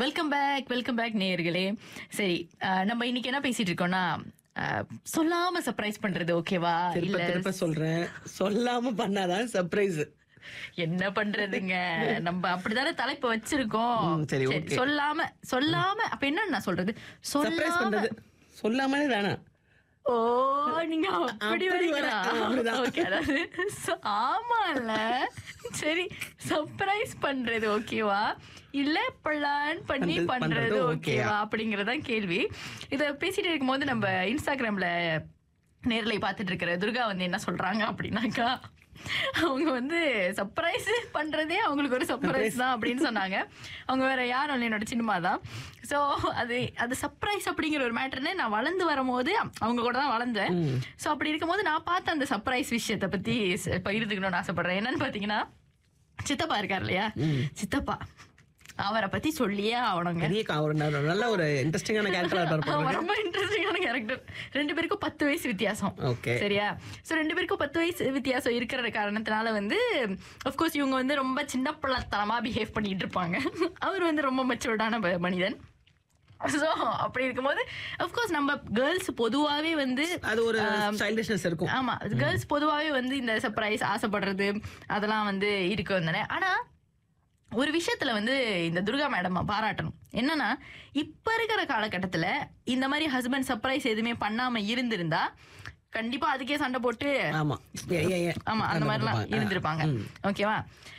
Welcome back welcome back நேயர்களே சரி அஹ், நம்ம இன்னைக்கு என்ன பேசிட்டு இருக்கோம்னா அஹ், சொல்லாம சர்ப்ரைஸ் பண்றது ஓகேவா திருப்ப இல்ல திருப்ப சொல்றேன் சொல்லாம பண்ணாதான் சர்ப்ரைஸ் என்ன பண்றதுங்க நம்ம அப்படிதானே தலைப்பு வச்சிருக்கோம் ம், சரி, okay. சொல்லாம சொல்லாம அப்ப என்ன நான் சொல்றது சர்ப்ரைஸ் சொல்லாம பண்றது சொல்லாமலே தானா ஓ நீங்க அப்படி அப்படி வரீங்களா வரேன். ஆ, அப்படிதான். ஓகே அதாவது so- ஆமால சரி சர்ப்ரைஸ் பண்றது ஓகேவா இல்ல பிளான் பண்ணி பண்றது- பண்றது பண்றது ஓகேவா ஓகேயா? அப்படிங்கறதான் கேள்வி இத பேசிட்டு இருக்கும்போது நம்ம இன்ஸ்டாகிராம்ல நேர்ல பார்த்துட்டு இருக்கிற துர்கா வந்து என்ன சொல்றாங்க அப்படின்னாக்கா அவங்க வந்து சர்ப்ரைஸ் பண்றதே அவங்களுக்கு ஒரு சர்ப்ரைஸ் தான் அப்படின்னு சொன்னாங்க அவங்க வேற யாரும் இல்லை என்னோட சினிமா தான் ஸோ அது அது சர்ப்ரைஸ் அப்படிங்கிற ஒரு மேட்டர்னு நான் வளர்ந்து வரும்போது அவங்க கூட தான் வளர்ந்தேன் ஸோ அப்படி இருக்கும்போது நான் பார்த்த அந்த சர்ப்ரைஸ் விஷயத்தை பத்தி ச- பகிர்ந்துக்கணும்னு ஆசைப்படுறேன் என்னன்னு பாத்தீங்கன்னா சித்தப்பா இருக்கார் இல்லையா சித்தப்பா அவரை பத்தி சொல்லியே ஆகணுங்க பெரிய கா- ஒரு நல்ல- நல்ல ஒரு இன்ட்ரெஸ்டிங்கான கேரக்டர் அவன் இருப்பாரு ரொம்ப இன்ட்ரெஸ்டிங்கான கேரக்டர் ரெண்டு பேருக்கும் பத்து வயசு வித்தியாசம் Okay. சரியா சோ ரெண்டு பேருக்கும் பத்து வயசு வித்தியாசம் இருக்கிற காரணத்தினால வந்து கோர்ஸ் இவங்க வந்து ரொம்ப சின்ன பிள்ளைத்தனமா பிஹேவ் பண்ணிட்டு இருப்பாங்க அவர் வந்து ரொம்ப மெச்சூர்டான மனிதன் ஸோ அப்படி இருக்கும்போது அஃப்கோர்ஸ் நம்ம கேர்ள்ஸ் பொதுவாகவே வந்து அது ஒரு சைல்டிஷ்னஸ் இருக்கும் ஆமா கேர்ள்ஸ் பொதுவாகவே வந்து இந்த சர்ப்ரைஸ் ஆசைப்படுறது அதெல்லாம் வந்து இருக்கும் தானே ஆனா ஒரு விஷயத்துல வந்து இந்த துர்கா மேடம் பாராட்டணும் என்னன்னா இப்ப இருக்கிற காலகட்டத்துல இந்த மாதிரி ஹஸ்பண்ட் சர்ப்ரைஸ் எதுவுமே பண்ணாம இருந்திருந்தா கண்டிப்பா அதுக்கே சண்டை போட்டு ஆமா ஏ, ஏ, ஏ. ஆமா அந்த மாதிரிலாம் இருப்பாங்க. இருந்திருப்பாங்க ம். ஓகேவா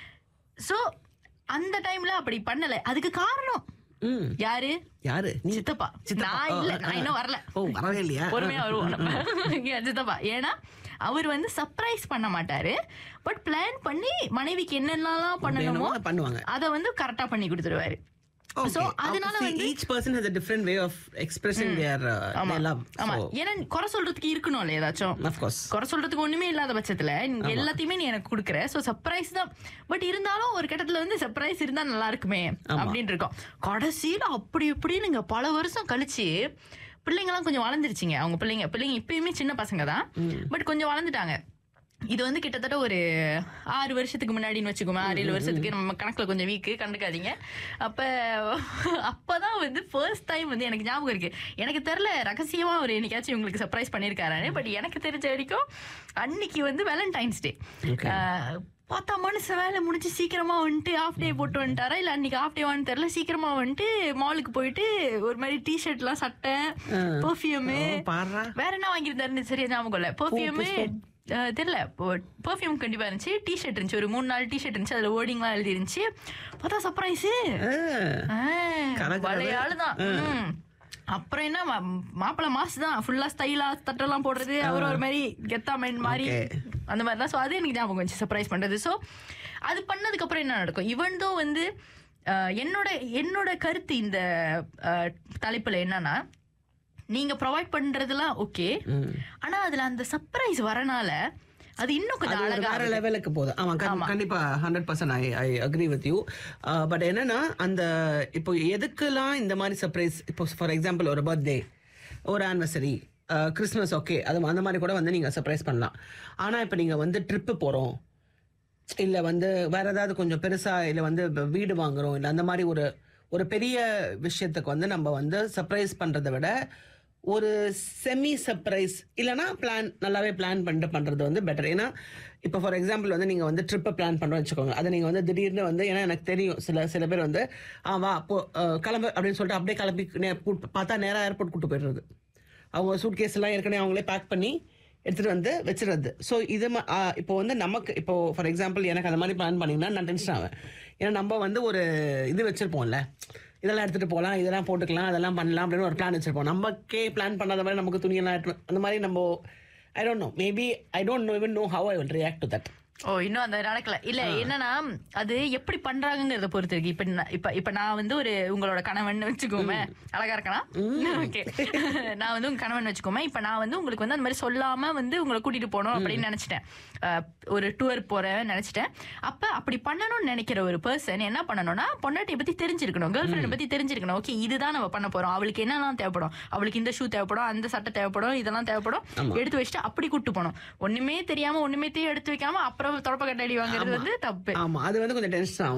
சோ அந்த டைம்ல அப்படி பண்ணல அதுக்கு காரணம் ம். யாரு யாரு நீ சித்தப்பா சித்தப்பா. நான் இல்ல ஆ, நான் ஆ. இன்னும் வரல ஓ வரவே இல்லையா பொறுமையா வருவோம் நம்ம. இங்க சித்தப்பா ஏன்னா அவர் வந்து சர்ப்ரைஸ் பண்ண மாட்டாரு பட் பிளான் பண்ணி மனைவிக்கு என்னென்னலாம் பண்ணணுமோ வேணுமோ பண்ணுவாங்க அத வந்து கரெக்டா பண்ணி கொடுத்துருவாரு So, அதனால வந்து each person has a different way of expressing their uh, ஆமா their love ஆமா so ஏன்னா குறை சொல்றதுக்கு இருக்கணும்ல ஏதாச்சும் of course குறை சொல்றதுக்கு ஒண்ணுமே இல்லாத பட்சத்துல நீங்க எல்லாத்தையுமே நீ எனக்கு கொடுக்குற சோ சர்ப்ரைஸ் தான் பட் இருந்தாலும் ஒரு கட்டத்துல வந்து சர்ப்ரைஸ் இருந்தா நல்லா இருக்குமே அப்படின்னு இருக்கோம் கடைசியில அப்படி இப்படி நீங்க பல வருஷம் கழிச்சு பிள்ளைங்கலாம் கொஞ்சம் வளர்ந்துருச்சுங்க அவங்க பிள்ளைங்க பிள்ளைங்க இப்பயுமே சின்ன பசங்க தான் பட் கொஞ்சம் வளர்ந்துட்டாங்க இது வந்து கிட்டத்தட்ட ஒரு ஆறு வருஷத்துக்கு முன்னாடின்னு வச்சுக்கோமே ஆறு ஏழு வருஷத்துக்கு நம்ம கணக்குல கொஞ்சம் வீக்கு கண்டுக்காதீங்க அப்ப அப்பதான் வந்து ஃபர்ஸ்ட் டைம் வந்து எனக்கு ஞாபகம் இருக்கு எனக்கு தெரியல ரகசியமா அவர் என்னைக்காச்சும் இவங்களுக்கு சர்ப்ரைஸ் பண்ணியிருக்காரு பட் எனக்கு தெரிஞ்ச வரைக்கும் அன்னைக்கு வந்து வேலண்டைன்ஸ் டே பார்த்தா மனுஷன் வேலை முடிஞ்சு சீக்கிரமா வந்துட்டு ஆஃப் டே போட்டு வந்துட்டாரா இல்ல அன்னைக்கு ஆஃப் டேவான்னு தெரியல சீக்கிரமா வந்துட்டு மாலுக்கு போயிட்டு ஒரு மாதிரி டிஷர்ட் எல்லாம் சட்டை பெர்ஃபியூமு ஓ, பாருடா. வேற என்ன வாங்கியிருந்தாருன்னு சரியா ஞாபகம் இல்ல பெர்ஃபியூமு தெரியல பெர்ஃபியூம் கண்டிப்பா இருந்துச்சு டிஷர்ட் இருந்துச்சு ஒரு மூணு நாலு டிஷர்ட் இருந்துச்சு அதுல ஓடிங்லாம் எழுதி இருந்துச்சு பார்த்தா சர்ப்ரைஸ் ஆ. கலக்கலவே. பழைய ஆளுதான் ம். அப்புறம் என்ன மாப்பிள்ள மாசு தான் ஃபுல்லா ஸ்டைலா தட்டெல்லாம் போடுறது அவர் ஒரு மாதிரி கெத்தா மைண்ட் மாதிரி Okay. அந்த மாதிரி தான் ஸோ அது எனக்கு ஞாபகம் வந்துச்சு சர்ப்ரைஸ் பண்றது ஸோ அது பண்ணதுக்கு அப்புறம் என்ன நடக்கும் இவன் தோ வந்து அஹ், என்னோட என்னோட கருத்து இந்த அஹ், தலைப்புல என்னன்னா நீங்க ப்ரொவைட் பண்றதுலாம் ஓகே ஆனா அதுல அந்த சர்ப்ரைஸ் வரனால அது இன்னும் கொஞ்சம் அது ஒரு அழகா வேற லெவலுக்கு போகுது ஆமா கண்- கண்டிப்பா hundred percent I I agree with you but என்னன்னா அந்த இப்போ எதுக்கெல்லாம் இந்த மாதிரி சர்ப்ரைஸ் இப்போ ஃபார் எக்ஸாம்பிள் ஒரு பர்த்டே ஒரு ஆனிவர்சரி கிறிஸ்மஸ் ஓகே அது அந்த மாதிரி கூட வந்து நீங்க சர்ப்ரைஸ் பண்ணலாம் ஆனா இப்போ நீங்க வந்து ட்ரிப்பு போறோம் இல்ல வந்து வேற ஏதாவது கொஞ்சம் பெருசா இல்ல வந்து இப்ப வீடு வாங்குறோம் இல்ல அந்த மாதிரி ஒரு ஒரு பெரிய விஷயத்துக்கு வந்து நம்ம வந்து சர்ப்ரைஸ் பண்றதை விட ஒரு செமி சர்ப்ரைஸ் இல்லைன்னா பிளான் நல்லாவே பிளான் பண்ணிட்டு பண்றது வந்து பெட்டர் ஏன்னா இப்போ ஃபார் எக்ஸாம்பிள் வந்து நீங்க வந்து ட்ரிப்பை பிளான் பண்றோம் வச்சுக்கோங்க அதை நீங்க வந்து திடீர்னு வந்து ஏன்னா எனக்கு தெரியும் சில சில பேர் வந்து ஆ வா போ அஹ், கிளம்பு அப்படின்னு சொல்லிட்டு அப்படியே கிளம்பி நே- கூட்டு- பார்த்தா நேரா ஏர்போர்ட் கூட்டு போயிடுறது அவங்க சூட் கேஸ் எல்லாம் ஏற்கனவே அவங்களே பேக் பண்ணி எடுத்துட்டு வந்து வச்சிடுறது ஸோ இது ம- ஆ, இப்போ வந்து நமக்கு இப்போ ஃபார் எக்ஸாம்பிள் எனக்கு அந்த மாதிரி பிளான் பண்ணீங்கன்னா நான் டென்ஷன் ஆவேன் ஏன்னா நம்ம வந்து ஒரு இது வச்சிருப்போம்ல இதெல்லாம் எடுத்துட்டு போகலாம் இதெல்லாம் போட்டுக்கலாம் அதெல்லாம் பண்ணலாம் அப்படின்னு ஒரு பிளான் வச்சிருப்போம் நமக்கே பிளான் பண்ணாத மாதிரி நமக்கு துணியெல்லாம் எடுத்து அந்த மாதிரி நம்ம I don't know maybe I don't know even know how I will react to that oh இன்னும் அந்த நடக்கல இல்ல என்னன்னா அது எப்படி பண்றாங்கங்கறத பொறுத்து இருக்கு இப்ப நான்- இப்ப இப்ப நான் வந்து ஒரு உங்களோட கணவன் வச்சுக்கோமே அழகா இருக்கலாம் ஓகே நான் வந்து உங்க கணவன் வச்சுக்கோமே இப்ப நான் வந்து உங்களுக்கு வந்து அந்த மாதிரி சொல்லாம வந்து உங்களை கூட்டிட்டு போகணும் அப்படின்னு நினைச்சிட்டேன் அஹ், ஒரு டூர் போறேன் நினைச்சிட்டேன் அப்ப அப்படி பண்ணணும்னு நினைக்கிற ஒரு பர்சன் என்ன பண்ணணும்னா பொண்டாட்டியை பத்தி தெரிஞ்சிருக்கணும் கேர்ள் ஃபிரெண்ட் பத்தி தெரிஞ்சிருக்கணும் ஓகே இதுதான் நம்ம பண்ண போறோம் அவளுக்கு என்னெல்லாம் தேவைப்படும் அவளுக்கு இந்த ஷூ தேவைப்படும் அந்த சட்டை தேவைப்படும் இதெல்லாம் தேவைப்படும் எடுத்து வச்சுட்டு அப்படி கூட்டு போகணும் ஒண்ணுமே தெரியாம ஒண்ணுமே தெரியும் எடுத்து வைக்காம அப்புறம் தொடப்ப கட்டடி வாங்குறது வந்து தப்பு ஆமா அது வந்து கொஞ்சம் டென்ஷன் ஆகும்